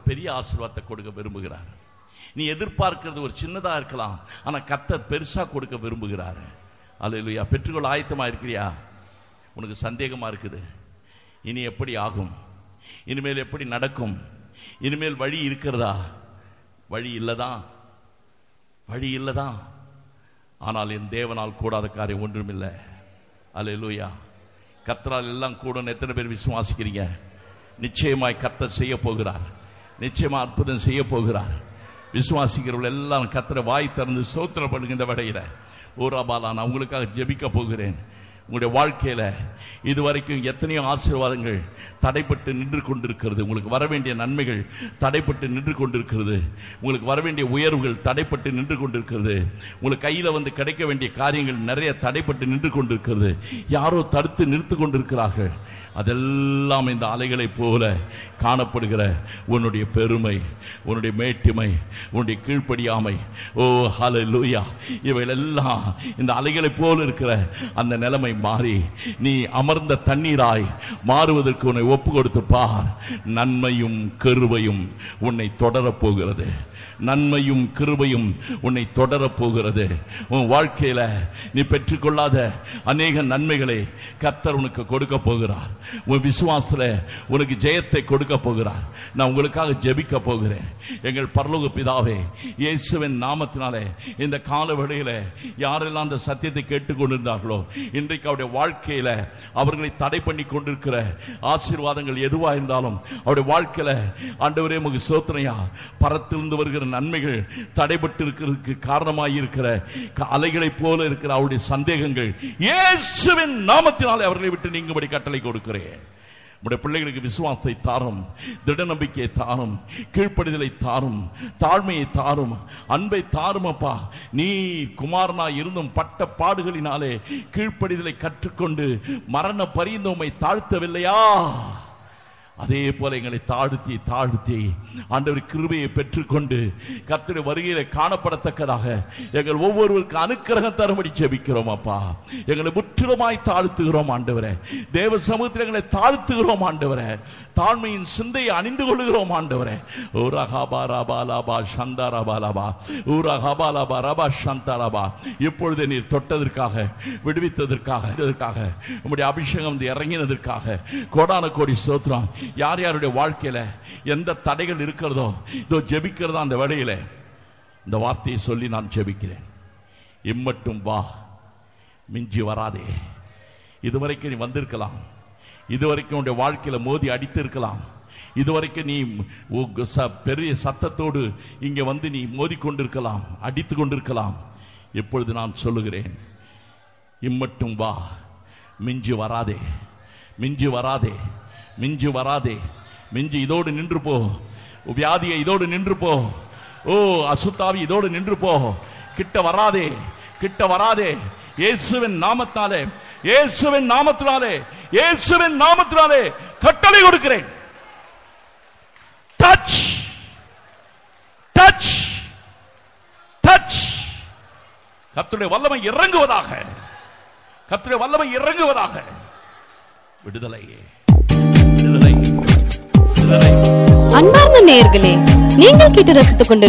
பெரிய ஆசீர்வாதத்தை கொடுக்க விரும்புகிறார் நீ எதிர்பார்க்கிறது ஒரு சின்னதா இருக்கலாம் ஆனா கர்த்தர் பெருசா கொடுக்க விரும்புகிறார் அல்லேலூயா பெற்றுக்கொள்ள ஆயத்தமா இருக்கிறியா உனக்கு சந்தேகமா இருக்குது இனி எப்படி ஆகும் இனிமேல் எப்படி நடக்கும் இனிமேல் வழி இருக்கிறதா வழி இல்லதான் வழி இல்லதான் ஆனால் என் தேவனால் கூடாத காரியம் ஒன்றுமில்லை அல்லேலூயா கர்த்தரால் எல்லாம் கூடும் எத்தனை பேர் விசுவாசிக்கிறீங்க நிச்சயமாய் கர்த்தர் செய்ய போகிறார் நிச்சயமா அற்புதம் செய்ய போகிறார் விசுவாசிக்கிறவர்கள் எல்லாம் கர்த்தரை வாய் திறந்து சோத்திரம் பண்ணுங்க இந்த வடையில ஓராபாலா நான் உங்களுக்காக ஜெபிக்க போகிறேன் உங்களுடைய வாழ்க்கையில இதுவரைக்கும் எத்தனையோ ஆசீர்வாதங்கள் தடைப்பட்டு நின்று கொண்டிருக்கிறது உங்களுக்கு வர வேண்டிய நன்மைகள் தடைப்பட்டு நின்று கொண்டிருக்கிறது உங்களுக்கு வர வேண்டிய உயர்வுகள் தடைப்பட்டு நின்று கொண்டிருக்கிறது உங்களுக்கு கையில வந்து கிடைக்க வேண்டிய காரியங்கள் நிறைய தடைப்பட்டு நின்று கொண்டிருக்கிறது யாரோ தடுத்து நிறுத்து கொண்டிருக்கிறார்கள் அதெல்லாம் இந்த அலைகளைப் போல காணப்படுகிற உன்னுடைய பெருமை உன்னுடைய மேட்டிமை உன்னுடைய கீழ்ப்படியாமை ஓ ஹalleluya இவைகளெல்லாம் இந்த அலைகளைப் போல இருக்கிற அந்த நிலைமை மாறி நீ அமர்ந்த தண்ணீராய் மாறுவதற்கு உன்னை ஒப்பு கொடுத்து பார் நன்மையும் கருவையும் உன்னை தொடரப் போகிறது நன்மையும் கிருபையும் உன்னை தொடரப் போகிறது உன் வாழ்க்கையில நீ பெற்றுக்கொள்ளாத அநேக நன்மைகளை கர்த்தர் உனக்கு கொடுக்க போகிறார் உன் விசுவாசத்துல உனக்கு ஜெயத்தை கொடுக்க போகிறார் நான் உங்களுக்காக ஜெபிக்க போகிறேன் எங்கள் பரலோக பிதாவே இயேசுவின் நாமத்தினாலே இந்த கால வேளையில யாரெல்லாம் அந்த சத்தியத்தை கேட்டுக்கொண்டிருந்தார்களோ இன்றைக்கு அவருடைய வாழ்க்கையில அவர்களை தடை பண்ணி கொண்டிருக்கிற ஆசீர்வாதங்கள் எதுவா இருந்தாலும் அவருடைய வாழ்க்கையில ஆண்டவரே உமக்கு சோதனையா பரத்திலிருந்து வருகிற நன்மைகள் தடைபட்டு இருக்கிறதுக்கு காரணமாய் இருக்கிற க- அலைகளைப் போல இருக்கிற அவருடைய சந்தேகங்கள் இயேசுவின் நாமத்தினாலே அவர்களை விட்டு நீங்கும்படி கட்டளை கொடுக்கிறேன் உடைய பிள்ளைகளுக்கு விசுவாசத்தை தாரும் திட நம்பிக்கையை தாரும் கீழ்ப்படிதலை தாரும் தாழ்மையை தாரும் அன்பை தாரும் அப்பா நீ குமாரனா இருந்தும் பட்ட பாடுகளினாலே கீழ்ப்படிதலை கற்றுக்கொண்டு மரண பரிந்தோமை தாழ்த்தவில்லையா அதே போல எங்களை தாழ்த்தி தாழ்த்தி ஆண்டவர் கிருபையை பெற்றுக்கொண்டு கர்த்தருடைய வருகையில காணப்படத்தக்கதாக எங்கள் ஒவ்வொருவருக்கு அனுக்கிரகம் தரும்படி ஜெபிக்கிறோம் அப்பா எங்களை முற்றிலுமாய் தாழ்த்துகிறோம் ஆண்டவரே தேவ சமூகத்தில் எங்களை தாழ்த்துகிறோம் ஆண்டவரே தாழ்மையின் சிந்தையை அணிந்து கொள்கிறோம் ஆண்டவரே ஊரா ஹாபா ராபா லாபா சந்தா ராபா லாபா ஊரா ஹாபா லாபா ரபா சந்தா ராபா இப்பொழுது நீர் தொட்டதற்காக விடுவித்ததற்காக இதற்காக உம்முடைய அபிஷேகம் வந்து இறங்கினதற்காக கோடான கோடி சோத்திரம் யார் யாருடைய வாழ்க்கையில எந்த தடைகள் இருக்கிறதோ இதோ ஜெபிக்கிறதா அந்த வேளையில இந்த வார்த்தையை சொல்லி நான் ஜெபிக்கிறேன் இம்மட்டும் வா மிஞ்சி வராதே இதுவரைக்கும் நீ வந்திருக்கலாம் இதுவரைக்கும் உன்னுடைய வாழ்க்கையில மோதி அடித்து இருக்கலாம் இதுவரைக்கும் நீ உ- ச- பெரிய சத்தத்தோடு இங்க வந்து நீ மோதி கொண்டிருக்கலாம் அடித்து கொண்டிருக்கலாம் இப்பொழுது நான் சொல்லுகிறேன் இம்மட்டும் வா மிஞ்சி வராதே மிஞ்சி வராதே மிஞ்சி வராதே மிஞ்சி இதோடு நின்று போ வியாதியை இதோடு நின்று போ ஓ அசுத்தாவி இதோடு நின்று போ கிட்ட வராதே கிட்ட வராதே இயேசுவின் நாமத்தாலே இயேசுவின் நாமத்தினாலே இயேசுவின் நாமத்தினாலே கட்டளை கொடுக்கிறேன் டச் டச் டச் கர்த்தருடைய வல்லமை இறங்குவதாக கர்த்தருடைய வல்லமை இறங்குவதாக விடுதலை விடுதலை விடுதலை அன்பார்ந்த நேயர்களே நீங்கள் கேட்டு ரசித்துக் கொண்டு